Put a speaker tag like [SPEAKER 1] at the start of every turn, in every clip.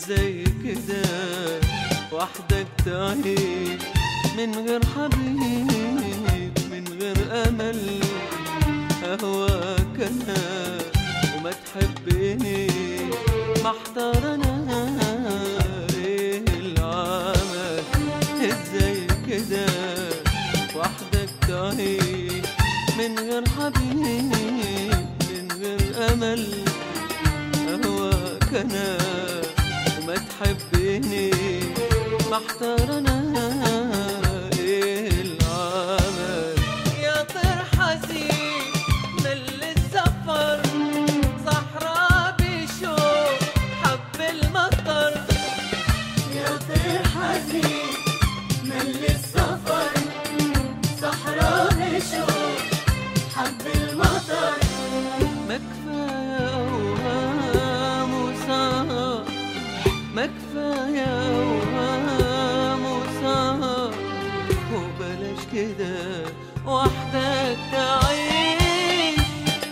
[SPEAKER 1] ازاي كده وحدك تعيش من غير حبيب من غير امل اهواك انا وما تحبني محتار انا ايه العمل ازاي كده وحدك تعيش من غير حبيب من غير امل اهواك انا وما تحبني محتار انا ايه العمل يا طير حزين مل السفر صحراء بشوق حب المطر
[SPEAKER 2] يا طير حزين مل السفر صحراء شوق حب المطر
[SPEAKER 1] ما كفاية أوهام وسهر ما كفاية أوهام وسهر وبلاش كده وحدك تعيش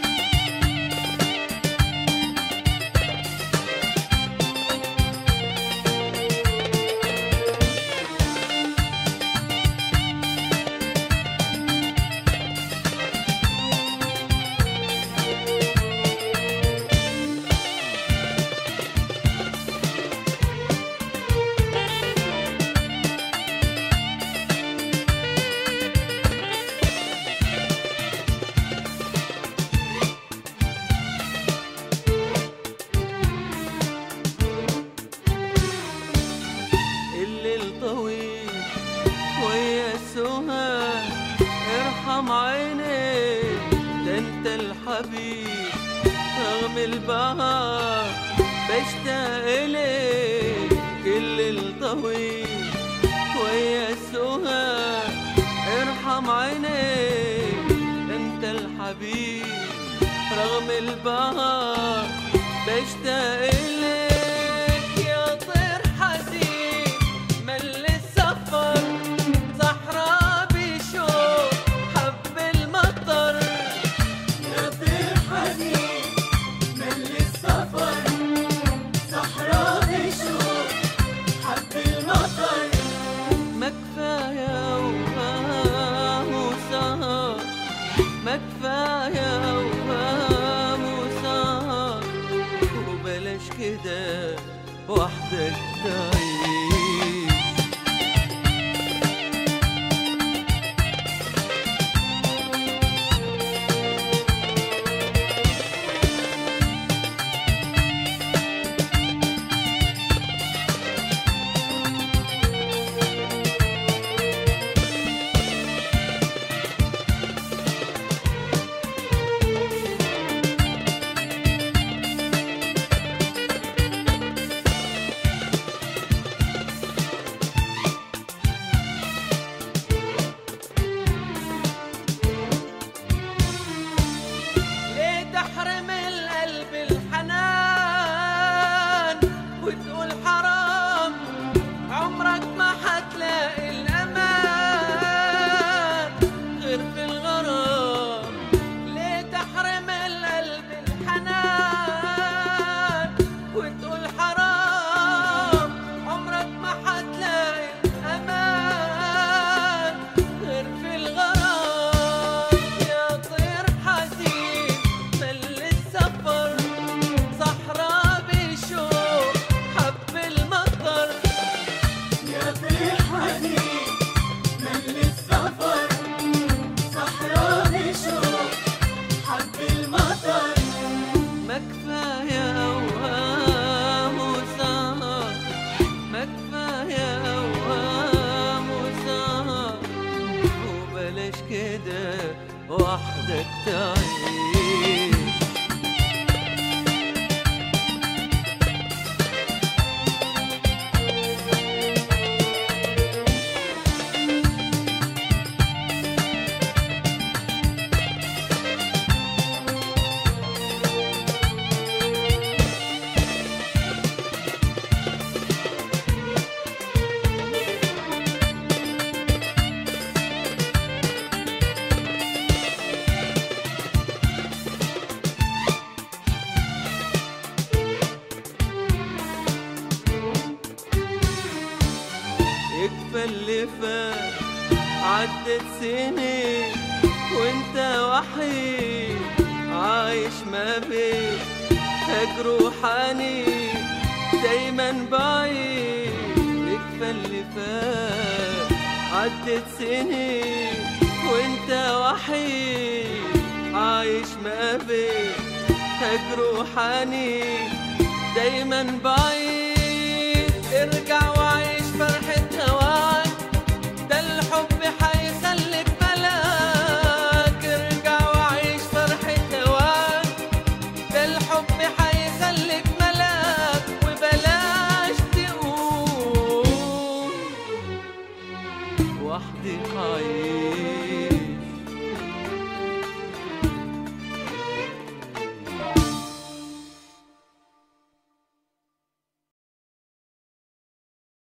[SPEAKER 1] الليل طويل ويا السهاد ارحم عينيك ده انت الحبيب رغم البهار بشتاق اليك الليل طويل ويا السهاد ارحم عينيك ده انت الحبيب رغم البهار بشتاق اليك يا طير حزين مل السفر صحراء بشوق حب المطر
[SPEAKER 2] يا طير حزين مل السفر صحراء شوق حب المطر
[SPEAKER 1] ما كفاية أوهام وسهر ما كفاية أوهام وسهر وبلاش كده وحدك تعيش يكفى اللي فات عدت سنين وانت وحيد عايش ما بين هجر وحنين دايما بعيد يكفى اللي فات عدت سنين وانت وحيد عايش ما بين هجر وحنين دايما بعيد ارجع وعيش فرحة هواك ده الحب حيخليك ملاك ارجع وعيش فرحة هواك ده الحب حيخليك ملاك وبلاش تقول وحدي حعيش